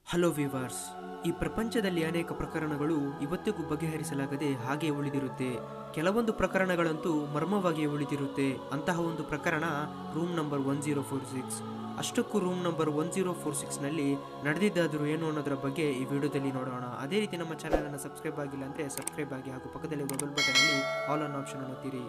hello viewers ಈ ಪ್ರಪಂಚದಲ್ಲಿ ಅನೇಕ ಪ್ರಕರಣಗಳು ಇವತ್ತಿಗೂ ಬಗೆಹರಿಸಲಾಗದೆ ಹಾಗೆ ಉಳಿದಿರುತ್ತೆ ಕೆಲವೊಂದು ಪ್ರಕರಣಗಳಂತೂ ಮರ್ಮವಾಗಿ ಉಳಿದಿರುತ್ತೆ ಅಂತಹ ಒಂದು ಪ್ರಕರಣ room number one zero four six ಅಷ್ಟಕ್ಕೂ room number one zero four ಸಿಕ್ಸ್ನಲ್ಲಿ ನಡೆದಿದ್ದಾದರೂ ಏನು ಅನ್ನೋದರ ಬಗ್ಗೆ ಈ ವಿಡಿಯೋದಲ್ಲಿ ನೋಡೋಣ ಅದೇ ರೀತಿ ನಮ್ಮ ಚಾನಲನ್ನು ಸಬ್ಸ್ಕ್ರೈಬ್ ಆಗಿಲ್ಲ ಅಂದರೆ ಸಬ್ಸ್ಕ್ರೈಬ್ ಆಗಿ ಹಾಗೂ ಪಕ್ಕದಲ್ಲಿ ಮೊಬೈಲ್ ಬಟನಲ್ಲಿ ಆಲ್ ಆನ್ ಆಪ್ಷನ್ ಅನ್ನು ಒತ್ತಿರಿ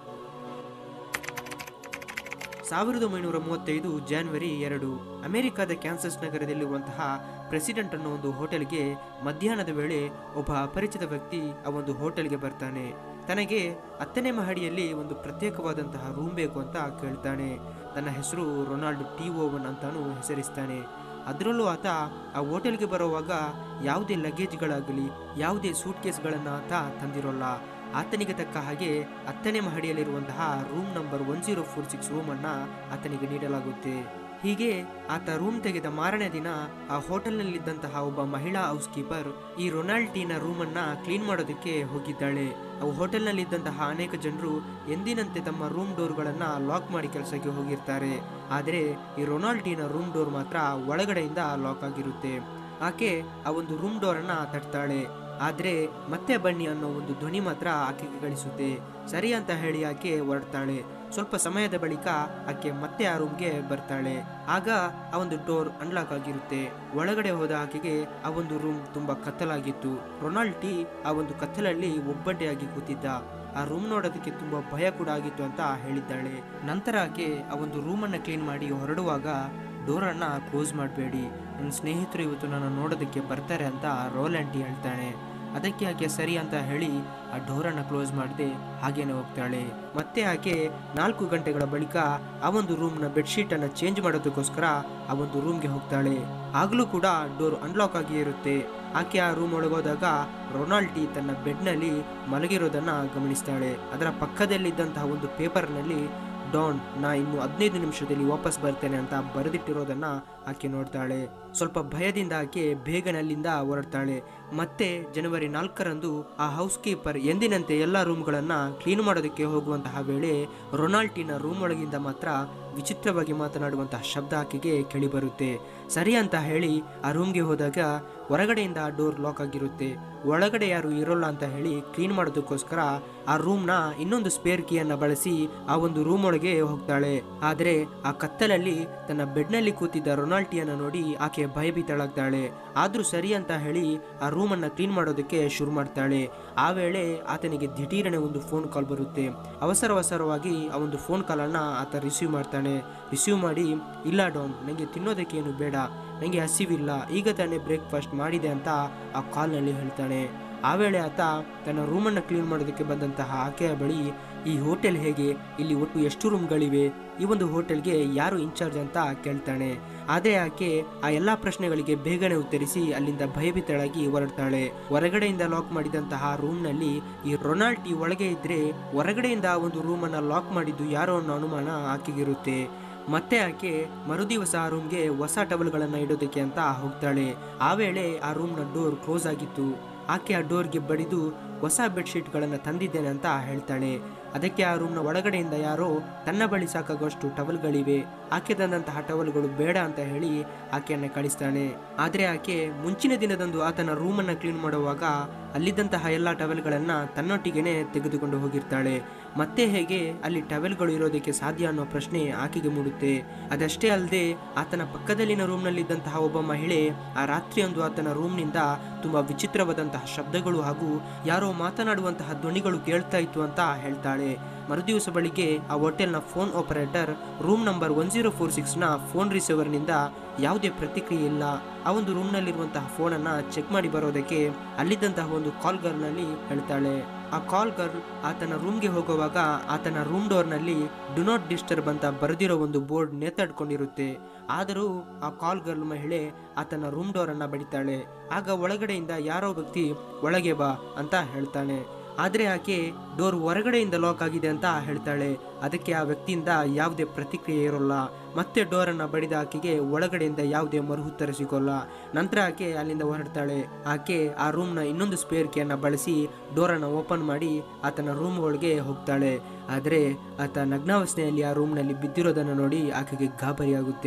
ಸಾವಿರದ ಒಂಬೈನೂರ ಮೂವತ್ತೈದು ಜಾನ್ವರಿ ಎರಡು ಅಮೆರಿಕದ ಕ್ಯಾನ್ಸಸ್ ನಗರದಲ್ಲಿರುವಂತಹ ಪ್ರೆಸಿಡೆಂಟ್ ಅನ್ನೋ ಒಂದು ಹೋಟೆಲ್ಗೆ ಮಧ್ಯಾಹ್ನದ ವೇಳೆ ಒಬ್ಬ ಅಪರಿಚಿತ ವ್ಯಕ್ತಿ ಆ ಒಂದು ಹೋಟೆಲ್ಗೆ ಬರ್ತಾನೆ ತನಗೆ ಹತ್ತನೇ ಮಹಡಿಯಲ್ಲಿ ಒಂದು ಪ್ರತ್ಯೇಕವಾದಂತಹ ರೂಮ್ ಬೇಕು ಅಂತ ಕೇಳ್ತಾನೆ ತನ್ನ ಹೆಸರು ರೊನಾಲ್ಡ್ ಟಿ ಓವನ್ ಅಂತಾನು ಹೆಸರಿಸ್ತಾನೆ ಅದರಲ್ಲೂ ಆತ ಆ ಹೋಟೆಲ್ಗೆ ಬರುವಾಗ ಯಾವುದೇ ಲಗೇಜ್ಗಳಾಗಲಿ ಯಾವುದೇ ಸೂಟ್ ಕೇಸ್ಗಳನ್ನು ಆತ ತಂದಿರೋಲ್ಲ ಆತನಿಗೆ ತಕ್ಕ ಹಾಗೆ ಹತ್ತನೇ ಮಹಡಿಯಲ್ಲಿರುವಂತಹ room number one zero four six ರೂಮನ್ನು ಆತನಿಗೆ ನೀಡಲಾಗುತ್ತೆ ಹೀಗೆ ಆತ ರೂಮ್ ತೆಗೆದ ಮಾರನೇ ದಿನ ಆ ಹೋಟೆಲ್ನಲ್ಲಿದ್ದಂತಹ ಒಬ್ಬ ಮಹಿಳಾ ಹೌಸ್ ಕೀಪರ್ ಈ ರೊನಾಲ್ಟಿನ ರೂಮನ್ನು ಕ್ಲೀನ್ ಮಾಡೋದಕ್ಕೆ ಹೋಗಿದ್ದಾಳೆ ಅವು ಹೋಟೆಲ್ನಲ್ಲಿದ್ದಂತಹ ಅನೇಕ ಜನರು ಎಂದಿನಂತೆ ತಮ್ಮ ರೂಮ್ ಡೋರ್ಗಳನ್ನು ಲಾಕ್ ಮಾಡಿ ಕೆಲಸಕ್ಕೆ ಹೋಗಿರ್ತಾರೆ ಆದರೆ ಈ ರೊನಾಲ್ಟಿನ ರೂಮ್ ಡೋರ್ ಮಾತ್ರ ಒಳಗಡೆಯಿಂದ ಲಾಕ್ ಆಗಿರುತ್ತೆ ಆಕೆ ಆ ಒಂದು ರೂಮ್ ಡೋರನ್ನು ತಟ್ತಾಳೆ ಆದರೆ ಮತ್ತೆ ಬನ್ನಿ ಅನ್ನೋ ಒಂದು ಧ್ವನಿ ಮಾತ್ರ ಆಕೆಗೆ ಗಳಿಸುತ್ತೆ ಸರಿ ಅಂತ ಹೇಳಿ ಆಕೆ ಹೊರಡ್ತಾಳೆ ಸ್ವಲ್ಪ ಸಮಯದ ಬಳಿಕ ಆಕೆ ಮತ್ತೆ ಆ ರೂಮ್ಗೆ ಬರ್ತಾಳೆ ಆಗ ಆ ಒಂದು ಡೋರ್ ಅನ್ಲಾಕ್ ಆಗಿರುತ್ತೆ ಒಳಗಡೆ ಹೋದ ಆಕೆಗೆ ಆ ಒಂದು ರೂಮ್ ತುಂಬಾ ಕತ್ತಲಾಗಿತ್ತು ರೊನಾಲ್ಡ್ ಟಿ ಆ ಒಂದು ಕತ್ತಲಲ್ಲಿ ಒಬ್ಬಂಟಿಯಾಗಿ ಕೂತಿದ್ದ ಆ ರೂಮ್ ನೋಡೋದಕ್ಕೆ ತುಂಬಾ ಭಯ ಕೂಡ ಆಗಿತ್ತು ಅಂತ ಹೇಳಿದ್ದಾಳೆ ನಂತರ ಆಕೆ ಆ ಒಂದು ರೂಮನ್ನು ಕ್ಲೀನ್ ಮಾಡಿ ಹೊರಡುವಾಗ ಡೋರನ್ನು ಕ್ಲೋಸ್ ಮಾಡಬೇಡಿ ನನ್ನ ಸ್ನೇಹಿತರು ಇವತ್ತು ನನ್ನ ನೋಡೋದಕ್ಕೆ ಬರ್ತಾರೆ ಅಂತ ರೋಲ್ ಆಂಟಿ ಹೇಳ್ತಾನೆ ಅದಕ್ಕೆ ಆಕೆ ಸರಿ ಅಂತ ಹೇಳಿ ಆ ಡೋರನ್ನು ಕ್ಲೋಸ್ ಮಾಡದೆ ಹಾಗೇನೆ ಹೋಗ್ತಾಳೆ ಮತ್ತೆ ಆಕೆ ನಾಲ್ಕು ಗಂಟೆಗಳ ಬಳಿಕ ಆ ಒಂದು ರೂಮ್ನ ಬೆಡ್ಶೀಟನ್ನು ಚೇಂಜ್ ಮಾಡೋದಕ್ಕೋಸ್ಕರ ಆ ಒಂದು ರೂಮ್ಗೆ ಹೋಗ್ತಾಳೆ ಆಗಲೂ ಕೂಡ ಡೋರ್ ಅನ್ಲಾಕ್ ಆಗಿ ಇರುತ್ತೆ ಆಕೆ ಆ ರೂಮ್ ಒಳಗೋದಾಗ ರೊನಾಲ್ಟಿ ತನ್ನ ಬೆಡ್ನಲ್ಲಿ ಮಲಗಿರೋದನ್ನ ಗಮನಿಸ್ತಾಳೆ ಅದರ ಪಕ್ಕದಲ್ಲಿದ್ದಂತಹ ಒಂದು ಪೇಪರ್ನಲ್ಲಿ ಡಾನ್ ನಾ ಇನ್ನು ಹದಿನೈದು ನಿಮಿಷದಲ್ಲಿ ವಾಪಸ್ ಬರ್ತೇನೆ ಅಂತ ಬರೆದಿಟ್ಟಿರೋದನ್ನ ಆಕೆ ನೋಡ್ತಾಳೆ ಸ್ವಲ್ಪ ಭಯದಿಂದ ಆಕೆ ಬೇಗನೆ ಅಲ್ಲಿಂದ ಹೊರಡ್ತಾಳೆ ಮತ್ತೆ ಜನವರಿ ನಾಲ್ಕರಂದು ಆ ಹೌಸ್ ಕೀಪರ್ ಎಂದಿನಂತೆ ಎಲ್ಲ ರೂಮ್ಗಳನ್ನ ಕ್ಲೀನ್ ಮಾಡೋದಕ್ಕೆ ಹೋಗುವಂತಹ ವೇಳೆ ರೊನಾಲ್ಟಿನ ರೂಮ್ ಒಳಗಿಂದ ಮಾತ್ರ ವಿಚಿತ್ರವಾಗಿ ಮಾತನಾಡುವಂತಹ ಶಬ್ದ ಆಕೆಗೆ ಕೇಳಿಬರುತ್ತೆ ಸರಿ ಅಂತ ಹೇಳಿ ಆ ರೂಮ್ಗೆ ಹೋದಾಗ ಹೊರಗಡೆಯಿಂದ ಆ ಡೋರ್ ಲಾಕ್ ಆಗಿರುತ್ತೆ ಒಳಗಡೆ ಯಾರು ಇರೋಲ್ಲ ಅಂತ ಹೇಳಿ ಕ್ಲೀನ್ ಮಾಡೋದಕ್ಕೋಸ್ಕರ ಆ ರೂಮ್ನ ಇನ್ನೊಂದು ಸ್ಪೇರ್ ಕೀಯನ್ನು ಬಳಸಿ ಆ ಒಂದು ರೂಮ್ ಒಳಗೆ ಹೋಗ್ತಾಳೆ ಆದರೆ ಆ ಕತ್ತಲಲ್ಲಿ ತನ್ನ ಬೆಡ್ನಲ್ಲಿ ಕೂತಿದ್ದ ರೊನಾಲ್ಟಿಯನ್ನು ನೋಡಿ ಆಕೆ ಭಯಭೀತಳಾಗ್ತಾಳೆ ಆದ್ರೂ ಸರಿ ಅಂತ ಹೇಳಿ ಆ ರೂಮನ್ನು ಕ್ಲೀನ್ ಮಾಡೋದಕ್ಕೆ ಶುರು ಮಾಡ್ತಾಳೆ ಆ ವೇಳೆ ಆತನಿಗೆ ದಿಢೀರನೆ ಒಂದು ಫೋನ್ ಕಾಲ್ ಬರುತ್ತೆ ಅವಸರ ಅವಸರವಾಗಿ ಆ ಒಂದು ಫೋನ್ ಕಾಲನ್ನು ಆತ ರಿಸೀವ್ ಮಾಡ್ತಾನೆ ರಿಸೀವ್ ಮಾಡಿ ಇಲ್ಲ ಡಾನ್ ನನಗೆ ತಿನ್ನೋದಕ್ಕೆ ಏನು ಬೇಡ ನನಗೆ ಹಸಿವಿಲ್ಲ ಈಗ ತಾನೇ ಬ್ರೇಕ್ಫಾಸ್ಟ್ ಮಾಡಿದೆ ಅಂತ ಆ ಕಾಲ್ನಲ್ಲಿ ಹೇಳ್ತಾನೆ ಆ ವೇಳೆ ಆತ ತನ್ನ ರೂಮನ್ನು ಕ್ಲೀನ್ ಮಾಡೋದಕ್ಕೆ ಬಂದಂತಹ ಆಕೆಯ ಬಳಿ ಈ ಹೋಟೆಲ್ ಹೇಗೆ ಇಲ್ಲಿ ಒಟ್ಟು ಎಷ್ಟು ರೂಮ್ಗಳಿವೆ ಈ ಒಂದು ಹೋಟೆಲ್ಗೆ ಯಾರು ಇನ್ಚಾರ್ಜ್ ಅಂತ ಕೇಳ್ತಾನೆ ಆದರೆ ಆಕೆ ಆ ಎಲ್ಲಾ ಪ್ರಶ್ನೆಗಳಿಗೆ ಬೇಗನೆ ಉತ್ತರಿಸಿ ಅಲ್ಲಿಂದ ಭಯಭೀತಳಾಗಿ ಹೊರಡ್ತಾಳೆ ಹೊರಗಡೆಯಿಂದ ಲಾಕ್ ಮಾಡಿದಂತಹ ರೂಮ್ನಲ್ಲಿ ಈ ರೊನಾಲ್ಟಿ ಒಳಗೆ ಇದ್ರೆ ಹೊರಗಡೆಯಿಂದ ಆ ಒಂದು ರೂಮನ್ನು ಲಾಕ್ ಮಾಡಿದ್ದು ಯಾರೋ ಅನ್ನೋ ಅನುಮಾನ ಆಕೆಗಿರುತ್ತೆ ಮತ್ತೆ ಆಕೆ ಮರುದಿವಸ ಆ ರೂಮ್ಗೆ ಹೊಸ ಟವಲ್ಗಳನ್ನು ಇಡೋದಕ್ಕೆ ಅಂತ ಹೋಗ್ತಾಳೆ ಆ ವೇಳೆ ಆ ರೂಮ್ನ ಡೋರ್ ಕ್ಲೋಸ್ ಆಗಿತ್ತು ಆಕೆ ಆ ಡೋರ್ಗೆ ಬಡಿದು ಹೊಸ ಬೆಡ್ಶೀಟ್ಗಳನ್ನು ತಂದಿದ್ದೇನೆ ಅಂತ ಹೇಳ್ತಾಳೆ ಅದಕ್ಕೆ ಆ ರೂಮ್ನ ಒಳಗಡೆಯಿಂದ ಯಾರೋ ತನ್ನ ಬಳಿ ಸಾಕಾಗುವಷ್ಟು ಟವಲ್ಗಳಿವೆ ಆಕೆ ತಂದಂತಹ ಟವಲ್ಗಳು ಬೇಡ ಅಂತ ಹೇಳಿ ಆಕೆಯನ್ನು ಕಳಿಸ್ತಾನೆ ಆದರೆ ಆಕೆ ಮುಂಚಿನ ದಿನದಂದು ಆತನ ರೂಮನ್ನು ಕ್ಲೀನ್ ಮಾಡುವಾಗ ಅಲ್ಲಿದ್ದಂತಹ ಎಲ್ಲ ಟವೆಲ್ಗಳನ್ನು ತನ್ನೊಟ್ಟಿಗೆನೆ ತೆಗೆದುಕೊಂಡು ಹೋಗಿರ್ತಾಳೆ ಮತ್ತೆ ಹೇಗೆ ಅಲ್ಲಿ ಟವೆಲ್ಗಳು ಇರೋದಕ್ಕೆ ಸಾಧ್ಯ ಅನ್ನೋ ಪ್ರಶ್ನೆ ಆಕೆಗೆ ಮೂಡುತ್ತೆ ಅದಷ್ಟೇ ಅಲ್ಲದೆ ಆತನ ಪಕ್ಕದಲ್ಲಿನ ರೂಮ್ನಲ್ಲಿದ್ದಂತಹ ಒಬ್ಬ ಮಹಿಳೆ ಆ ರಾತ್ರಿಯೊಂದು ಆತನ ರೂಮ್ನಿಂದ ತುಂಬಾ ವಿಚಿತ್ರವಾದಂತಹ ಶಬ್ದಗಳು ಹಾಗೂ ಯಾರೋ ಮಾತನಾಡುವಂತಹ ಧ್ವನಿಗಳು ಕೇಳ್ತಾ ಇತ್ತು ಅಂತ ಹೇಳ್ತಾಳೆ ಮರುದಿವಸ ಬೆಳಿಗ್ಗೆ ಆ ಹೋಟೆಲ್ನ phone operator room number one zero four ಸಿಕ್ಸ್ನ ಫೋನ್ ರಿಸೀವರ್ನಿಂದ ಯಾವುದೇ ಪ್ರತಿಕ್ರಿಯೆ ಇಲ್ಲ ಆ ಒಂದು ರೂಮ್ನಲ್ಲಿರುವಂತಹ ಫೋನನ್ನು ಚೆಕ್ ಮಾಡಿ ಬರೋದಕ್ಕೆ ಅಲ್ಲಿದ್ದಂತಹ ಒಂದು ಕಾಲ್ ಗರ್ಲ್ನಲ್ಲಿ ಹೇಳ್ತಾಳೆ ಆ ಕಾಲ್ ಗರ್ಲ್ ಆತನ ರೂಮ್ಗೆ ಹೋಗುವಾಗ ಆತನ ರೂಮ್ ಡೋರ್ನಲ್ಲಿ ಡು ನಾಟ್ ಡಿಸ್ಟರ್ಬ್ ಅಂತ ಬರೆದಿರೋ ಒಂದು ಬೋರ್ಡ್ ನೇತಾಡ್ಕೊಂಡಿರುತ್ತೆ ಆದರೂ ಆ ಕಾಲ್ ಗರ್ಲ್ ಮಹಿಳೆ ಆತನ ರೂಮ್ ಡೋರನ್ನು ಬಡಿತಾಳೆ ಆಗ ಒಳಗಡೆಯಿಂದ ಯಾರೋ ವ್ಯಕ್ತಿ ಒಳಗೆ ಬಾ ಅಂತ ಹೇಳ್ತಾನೆ ಆದರೆ ಆಕೆ ಡೋರ್ ಹೊರಗಡೆಯಿಂದ ಲಾಕ್ ಆಗಿದೆ ಅಂತ ಹೇಳ್ತಾಳೆ ಅದಕ್ಕೆ ಆ ವ್ಯಕ್ತಿಯಿಂದ ಯಾವುದೇ ಪ್ರತಿಕ್ರಿಯೆ ಇರೋಲ್ಲ ಮತ್ತೆ ಡೋರನ್ನು ಬಡಿದ ಆಕೆಗೆ ಒಳಗಡೆಯಿಂದ ಯಾವುದೇ ಮರುಹುತ್ತರ ಸಿಗೋಲ್ಲ ನಂತರ ಆಕೆ ಅಲ್ಲಿಂದ ಹೊರಡ್ತಾಳೆ ಆಕೆ ಆ ರೂಮ್ನ ಇನ್ನೊಂದು ಸ್ಪೇರ್ ಕೀಯನ್ನು ಬಳಸಿ ಡೋರನ್ನು ಓಪನ್ ಮಾಡಿ ಆತನ ರೂಮ್ ಒಳಗೆ ಹೋಗ್ತಾಳೆ ಆದರೆ ಆತ ನಗ್ನಾವಸ್ಥೆಯಲ್ಲಿ ಆ ರೂಮ್ನಲ್ಲಿ ಬಿದ್ದಿರೋದನ್ನು ನೋಡಿ ಆಕೆಗೆ ಗಾಬರಿಯಾಗುತ್ತೆ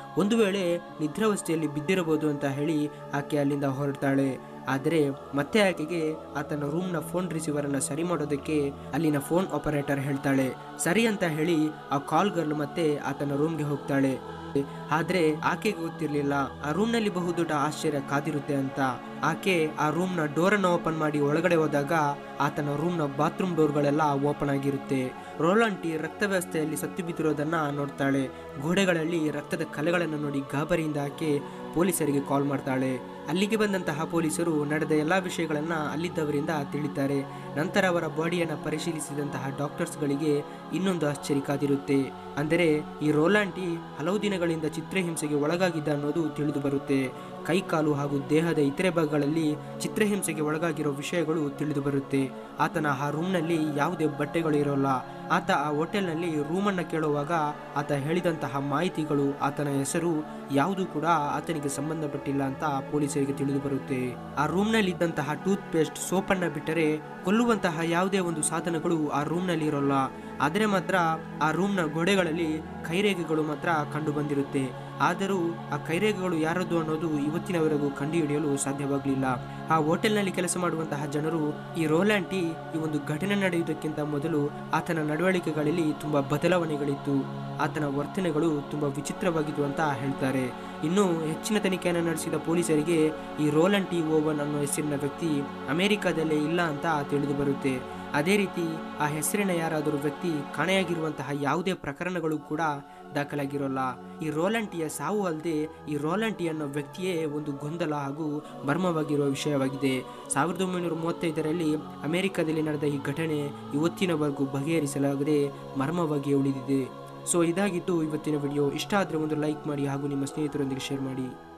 ಒಂದು ವೇಳೆ ನಿದ್ರಾವಸ್ಥೆಯಲ್ಲಿ ಬಿದ್ದಿರಬಹುದು ಅಂತ ಹೇಳಿ ಆಕೆ ಅಲ್ಲಿಂದ ಹೊರಡ್ತಾಳೆ ಆದರೆ ಮತ್ತೆ ಆಕೆಗೆ ಆತನ ರೂಮ್ನ ಫೋನ್ ರಿಸೀವರನ್ನು ಸರಿ ಮಾಡೋದಕ್ಕೆ ಅಲ್ಲಿನ ಫೋನ್ ಆಪರೇಟರ್ ಹೇಳ್ತಾಳೆ ಸರಿ ಅಂತ ಹೇಳಿ ಆ ಕಾಲ್ ಗರ್ಲ್ ಮತ್ತೆ ಆತನ ರೂಮ್ಗೆ ಹೋಗ್ತಾಳೆ ಆದ್ರೆ ಆಕೆಗೆ ಗೊತ್ತಿರಲಿಲ್ಲ ಆ ರೂಮ್ನಲ್ಲಿ ಬಹುದೊಡ್ಡ ಆಶ್ಚರ್ಯ ಕಾದಿರುತ್ತೆ ಅಂತ ಆಕೆ ಆ ರೂಮ್ನ ಡೋರನ್ನು ಓಪನ್ ಮಾಡಿ ಒಳಗಡೆ ಹೋದಾಗ ಆತನ ರೂಮ್ನ ಬಾತ್ರೂಮ್ ಡೋರ್ಗಳೆಲ್ಲ ಓಪನ್ ಆಗಿರುತ್ತೆ ರೋಲಾಂಟಿ ರಕ್ತ ವ್ಯವಸ್ಥೆಯಲ್ಲಿ ಸತ್ತು ಬಿದ್ದಿರೋದನ್ನ ನೋಡ್ತಾಳೆ ಗೋಡೆಗಳಲ್ಲಿ ರಕ್ತದ ಕಲೆಗಳನ್ನು ನೋಡಿ ಗಾಬರಿಯಿಂದ ಆಕೆ ಪೊಲೀಸರಿಗೆ ಕಾಲ್ ಮಾಡ್ತಾಳೆ ಅಲ್ಲಿಗೆ ಬಂದಂತಹ ಪೊಲೀಸರು ನಡೆದ ಎಲ್ಲ ವಿಷಯಗಳನ್ನ ಅಲ್ಲಿದ್ದವರಿಂದ ತಿಳಿತಾರೆ ನಂತರ ಅವರ ಬಾಡಿಯನ್ನು ಪರಿಶೀಲಿಸಿದಂತಹ ಡಾಕ್ಟರ್ಸ್ಗಳಿಗೆ ಇನ್ನೊಂದು ಆಶ್ಚರ್ಯ ಕಾದಿರುತ್ತೆ ಅಂದರೆ ಈ ರೋಲಾಂಟಿ ಹಲವು ದಿನಗಳಿಂದ ಚಿತ್ರಹಿಂಸೆಗೆ ಒಳಗಾಗಿದ್ದ ಅನ್ನೋದು ತಿಳಿದು ಬರುತ್ತೆ ಕೈಕಾಲು ಹಾಗೂ ದೇಹದ ಇತರೆ ಭಾಗಗಳಲ್ಲಿ ಚಿತ್ರಹಿಂಸೆಗೆ ಒಳಗಾಗಿರೋ ವಿಷಯಗಳು ತಿಳಿದು ಬರುತ್ತೆ ಆತನ ಆ ರೂಮ್ನಲ್ಲಿ ಯಾವುದೇ ಬಟ್ಟೆಗಳು ಇರೋಲ್ಲ ಆತ ಆ ಹೋಟೆಲ್ನಲ್ಲಿ ರೂಮನ್ನು ಕೇಳುವಾಗ ಆತ ಹೇಳಿದಂತಹ ಮಾಹಿತಿಗಳು ಆತನ ಹೆಸರು ಯಾವುದೂ ಕೂಡ ಆತನಿಗೆ ಸಂಬಂಧಪಟ್ಟಿಲ್ಲ ಅಂತ ಪೊಲೀಸರಿಗೆ ತಿಳಿದು ಬರುತ್ತೆ ಆ ರೂಮ್ನಲ್ಲಿ ಇದ್ದಂತಹ ಟೂತ್ ಪೇಸ್ಟ್ ಸೋಪನ್ನ ಬಿಟ್ಟರೆ ಕೊಲ್ಲುವಂತಹ ಯಾವುದೇ ಒಂದು ಸಾಧನಗಳು ಆ ರೂಮ್ನಲ್ಲಿ ಇರೋಲ್ಲ ಆದರೆ ಮಾತ್ರ ಆ ರೂಮ್ನ ಗೋಡೆಗಳಲ್ಲಿ ಕೈರೇಖೆಗಳು ಮಾತ್ರ ಕಂಡು ಬಂದಿರುತ್ತೆ ಆದರೂ ಆ ಕೈರೇಖೆಗಳು ಯಾರದ್ದು ಅನ್ನೋದು ಇವತ್ತಿನವರೆಗೂ ಕಂಡುಹಿಡಿಯಲು ಸಾಧ್ಯವಾಗಲಿಲ್ಲ ಆ ಹೋಟೆಲ್ನಲ್ಲಿ ಕೆಲಸ ಮಾಡುವಂತಹ ಜನರು ಈ ರೋಲ್ಯಾಂಟಿ ಈ ಒಂದು ಘಟನೆ ನಡೆಯುವುದಕ್ಕಿಂತ ಮೊದಲು ಆತನ ನಡವಳಿಕೆಗಳಲ್ಲಿ ತುಂಬಾ ಬದಲಾವಣೆಗಳಿತ್ತು ಆತನ ವರ್ತನೆಗಳು ತುಂಬಾ ವಿಚಿತ್ರವಾಗಿತ್ತು ಅಂತ ಹೇಳ್ತಾರೆ ಇನ್ನು ಹೆಚ್ಚಿನ ತನಿಖೆಯನ್ನು ನಡೆಸಿದ ಪೊಲೀಸರಿಗೆ ಈ ರೋಲಂಟಿ ಓವನ್ ಅನ್ನೋ ಹೆಸರಿನ ವ್ಯಕ್ತಿ ಅಮೆರಿಕಾದಲ್ಲೇ ಇಲ್ಲ ಅಂತ ತಿಳಿದು ಬರುತ್ತೆ ಅದೇ ರೀತಿ ಆ ಹೆಸರಿನ ಯಾರಾದರೂ ವ್ಯಕ್ತಿ ಕಾಣೆಯಾಗಿರುವಂತಹ ಯಾವುದೇ ಪ್ರಕರಣಗಳು ಕೂಡ ದಾಖಲಾಗಿರೋಲ್ಲ ಈ ರೋಲಂಟಿಯ ಸಾವು ಅಲ್ಲದೆ ಈ ರೋಲಂಟಿ ಅನ್ನೋ ವ್ಯಕ್ತಿಯೇ ಒಂದು ಗೊಂದಲ ಹಾಗೂ ಮರ್ಮವಾಗಿರುವ ವಿಷಯವಾಗಿದೆ ಸಾವಿರದ ಒಂಬೈನೂರ ಮೂವತ್ತೈದರಲ್ಲಿ ಅಮೆರಿಕದಲ್ಲಿ ನಡೆದ ಈ ಘಟನೆ ಇವತ್ತಿನವರೆಗೂ ಬಗೆಹರಿಸಲಾಗದೆ ಮರ್ಮವಾಗಿ ಉಳಿದಿದೆ ಸೊ ಇದಾಗಿತ್ತು ಇವತ್ತಿನ ವಿಡಿಯೋ ಇಷ್ಟ ಆದರೆ ಒಂದು ಲೈಕ್ ಮಾಡಿ ಹಾಗೂ ನಿಮ್ಮ ಸ್ನೇಹಿತರೊಂದಿಗೆ ಶೇರ್ ಮಾಡಿ